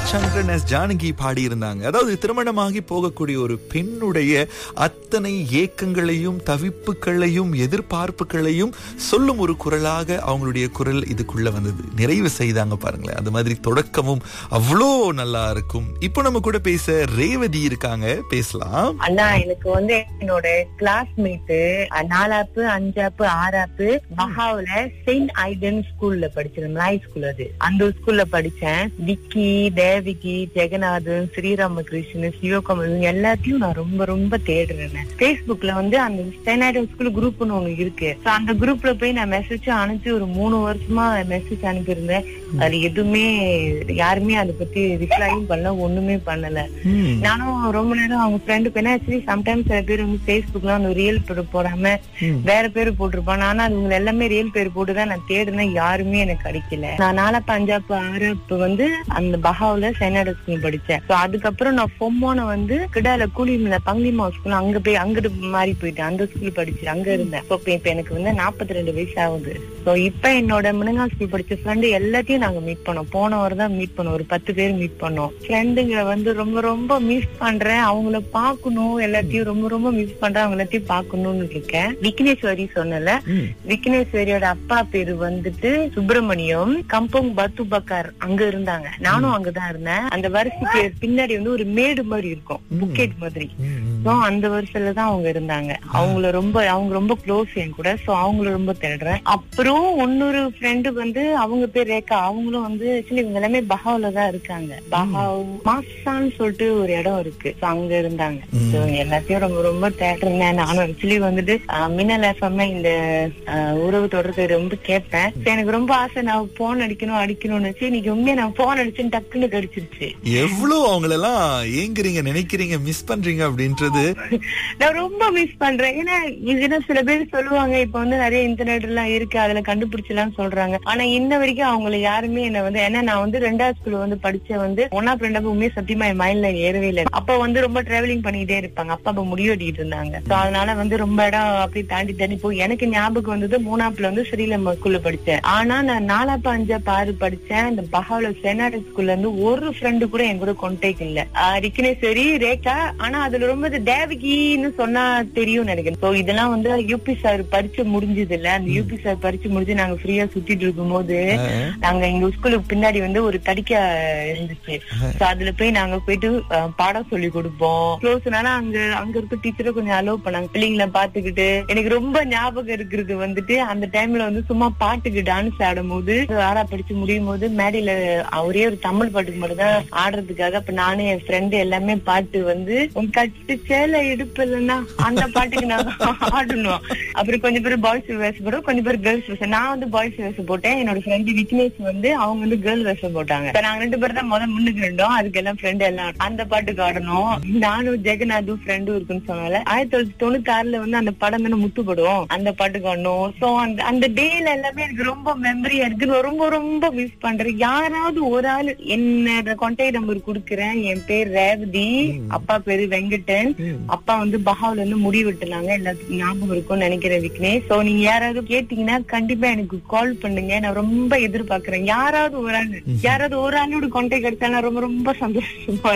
சந்திரன் S Janaki பாடியிருந்தாங்க அதாவது திருமணமாகி போகக்கூடிய ஒரு பெண்ணுடைய அத்தனை ஏக்கங்களையும் தவிப்புகளையும் எதிர்பார்ப்புகளையும் சொல்லும் ஒரு குரலாக அவங்களுடைய குரல் இதுக்குள்ள வந்தது நிறைவு செய்தாங்க பாருங்களேன் அது மாதிரி தொடக்கமும் அவ்வளோ நல்லா இருக்கும் இப்போ நம்ம கூட பேச ரேவதி இருக்காங்க பேசலாம் அண்ணா எனக்கு வந்து என்னோட கிளாஸ்மேட்டு நாலாப்பு அஞ்சாப்பு ஆறாப்பு மகாவுல செயின்ட் ஐடன் ஸ்கூல்ல படிச்சேன் மலாய் ஸ்கூல் அது அந்த ஸ்கூல்ல படிச்சேன் விக்கி தேவிகி ஜெகநாதன் ஸ்ரீராமகிருஷ்ணன் சிவகுமார் இவங்க எல்லாத்தையும் நான் ரொம்ப ரொம்ப தேடுறேன் பேஸ்புக்ல வந்து அந்த செயின்ட் ஐடன் ஸ்கூல் குரூப்னு ஒண்ணு இருக்கு So அந்த குரூப்ல போய் நான் மெசேஜ் அனுப்பி ஒரு மூணு வருஷமா மெசேஜ் அனுப்பியிருந்தேன் அது எதுவுமே யாருமே அதை பத்தி ரிப்ளையும் பண்ணல ஒண்ணுமே பண்ணல ம், நானும் ரொம்ப நேரம் அவங்க ஃப்ரெண்டு ஏன்னா ஆக்சுவலி சம்டைம்ஸ் சில பேர் வந்து ஃபேஸ்புக்ல அந்த ரியல் பேர் போடாம ம். வேற பேர் போட்டிருப்பான் ஆனா அதுங்க எல்லாமே ரியல் பேர் போட்டுதான் நான் தேடுனேன் யாருமே எனக்கு கிடைக்கல நான் நாலாப்பு அஞ்சாப்பு ஆறாப்பு வந்து அந்த பஹாவுல சென்னாட ஸ்கூல் படிச்சேன் சோ அதுக்கப்புறம் நான் பொம்மோன வந்து கிடால கூலிமில பங்கிமா ஸ்கூல் அங்க போய் அங்கிட்டு மாறி போயிட்டேன் அந்த ஸ்கூல் படிச்சு அங்க இருந்தேன் So, இப்ப இப்ப எனக்கு வந்து நாற்பத்தி ரெண்டு வயசு ஆகுது சோ இப்ப என்னோட முனங்கா ஸ்கூல் படிச்ச ஃப்ரெண்டு எல்லாத்தையும் நாங்க மீட் பண்ணோம் போன வாரம் தான் மீட் பண்ணோம் ஒரு பத்து பேர் மீட் பண்ணோம் ஃப்ரெண்டுங்களை வந்து ரொம்ப ரொம்ப மிஸ் பண்றேன் அவங்கள பாக்கணும் எல்லாத்தையும் ரொம்ப ரொம்ப மிஸ் பண்றேன் அவங்க எல்லாத்தையும் பாக்கணும்னு இருக்கேன் விக்னேஸ்வரி சொன்னல ம். விக்னேஸ்வரியோட அப்பா பேரு வந்துட்டு சுப்பிரமணியம் கம்பங் பத்து பக்கார் அங்க இருந்தாங்க நானும் அங்கதான் இருந்தேன் அந்த வரிசைக்கு பின்னாடி வந்து ஒரு மேடு மாதிரி இருக்கும் புக்கெட் மாதிரி ம், ம். சோ அந்த வருஷத்துல தான் அவங்க இருந்தாங்க அவங்கள ரொம்ப அவங்க ரொம்ப க்ளோஸ் என் கூட சோ அவங்கள ரொம்ப தேடுறேன் அப்புறம் இன்னொரு ஃப்ரெண்டு வந்து அவங்க பேர் ரேகா அவங்களும் வந்து ஆக்சுவலி இவங்க எல்லாமே பஹாவ்ல தான் இருக்காங்க பஹாவ் மாசான்னு சொல்லிட்டு ஒரு இடம் இருக்கு So அங்க இருந்தாங்க ம். So எல்லாத்தையும் ரொம்ப ரொம்ப தேடுறேன் நானும் ஆக்சுவலி வந்துட்டு ஆஹ், மின்னல் எஃப்எம் இந்த ஆஹ், உறவு தொடர்பு ரொம்ப கேட்பேன் So எனக்கு ரொம்ப ஆசை நான் போன் அடிக்கணும் அடிக்கணும்னு வச்சு இன்னைக்கு உண்மையா நான் போன் அடிச்சுன்னு டக்குன்னு கிடைச்சிருச்சு எவ்வளவு அவங்களெல்லாம் ஏங்குறீங்க நினைக்கிறீங்க மிஸ் பண்றீங்க அப்படின்றது நான் ரொம்ப மிஸ் பண்றேன் ஏன்னா இதுனா சில பேர் சொல்லுவாங்க இப்ப வந்து நிறைய இன்டர்நெட் எல்லாம் இருக்கு அதுல கண்டுபிடிச்சலாம் சொல்றாங்க ஆனா இன்ன வரைக்கும் அவங்கள யாருமே என்ன வந்து ஏன்னா நான் வந்து ரெண்டாவது ஸ்கூல்ல வந்து படிச்ச வந்து ஒன்னா ரெண்டாவது உண்மையை சத்தியமா என் மைண்ட்ல ஏறவே இல்லை அப்ப வந்து ரொம்ப டிராவலிங் பண்ணிட்டே இருப்பாங்க அப்பா அப்ப முடி வெட்டிட்டு இருந்தாங்க So அதனால வந்து ரொம்ப இடம் அப்படி தாண்டி தாண்டி போய் எனக்கு ஞாபகம் வந்தது மூணாப்புல வந்து ஸ்ரீலம்பா ஸ்கூல்ல படிச்சேன் ஆனா நான் நாலாப்பு அஞ்சாப்பு ஆறு படிச்சேன் இந்த பஹாவ்ல செனாடு ஸ்கூல்ல இருந்து ஒரு ஃப்ரெண்டு கூட என் கூட கான்டாக்ட் இல்ல ஆஹ் ரிக்னேஸ்வரி ரேகா ஆனா அதுல ரொம்ப இது தேவகின்னு சொன்னா தெரியும் நினைக்கிறேன் சோ இதெல்லாம் வந்து யூபி சார் பரிச்சை முடிஞ்சது இல்ல அந்த யூபி சார் பரிச்சை முடிஞ்சு நாங்க ஃப்ரீயா சுத்திட்டு இருக்கும்போது நாங்க எங்க ஸ்கூலுக்கு பின்னாடி வந்து ஒரு தடிக்க இருந்துச்சு சோ அதுல போய் நாங்க போயிட்டு அஹ், பாடம் சொல்லி கொடுப்போம் க்ளோஸ்னால அங்க அங்க இருக்க டீச்சரை கொஞ்சம் அலோவ் பண்ணாங்க பிள்ளைங்களை பாத்துக்கிட்டு எனக்கு ரொம்ப ஞாபகம் இருக்கிறது வந்துட்டு அந்த டைம்ல வந்து சும்மா பாட்டுக்கு டான்ஸ் ஆடும் போது ஆறா படிச்சு முடியும் போது மேடையில ஒரே ஒரு தமிழ் பாட்டுக்கு மட்டும் தான் ஆடுறதுக்காக அப்ப நானும் என் ஃப்ரெண்டு எல்லாமே பாட்டு வந்து உன் கட்டு சேலை இடுப்பு இல்லைன்னா அந்த பாட்டுக்கு நாங்க ஆடணும் அப்புறம் கொஞ்சம் பேர் பாய்ஸ் வேஷம் போடுறோம் கொஞ்சம் பேர் கேர்ள்ஸ் வேஷம் நான் வந்து பாய்ஸ் வேஷம் போட்டேன் என்னோட ஃப்ரெண்டு விக்னேஷ் வந்து அவங்க வந்து கேர்ள் வேஷம் போட்டாங்க இப்ப நாங்க ரெண்டு பேரும் தான் முதல் முன்னுக்கு இருந்தோம் அதுக்கு எல்லாம் ஃப்ரெண்ட் எல்லாம் அந்த பாட்டுக்கு ஆடணும் நானும் ஜெகநாதும் ஃப்ரெண்டும் இருக்குன்னு சொன்னால ஆயிரத்தி தொள்ளாயிரத்தி தொண்ணூத்தி ஆறுல வந்து அந்த படம் தானே முத்துப்படும் அந்த பாட்டுக்கு ஆடணும் சோ அந்த அந்த டேல எல்லாமே எனக்கு ரொம்ப மெமரியா இருக்கு நான் ரொம்ப ரொம்ப மிஸ் பண்றேன் யாராவது ஒரு ஆள் என்னோட கான்டாக்ட் நம்பர் குடுக்குறேன் என் பேர் ரேவதி அப்பா பேரு வெங்கடன் அப்பா வந்து பஹாவ்ல இருந்து முடி வெட்டுனாங்க எல்லாத்துக்கும் ஞாபகம் இருக்கும்னு நினைக்கிறேன் விக்னேஷ் சோ நீங்க யாராவது கேட்டீங்கன்னா கண்டிப்பா எனக்கு கால் பண்ணுங்க நான் ரொம்ப எதிர்பார்க்கறேன் யாராவது ஒரு ஆள் யாராவது ஒரு ஆளோட கான்டாக்ட் கிடைச்சா நான் ரொம்ப ரொம்ப சந்தோஷமா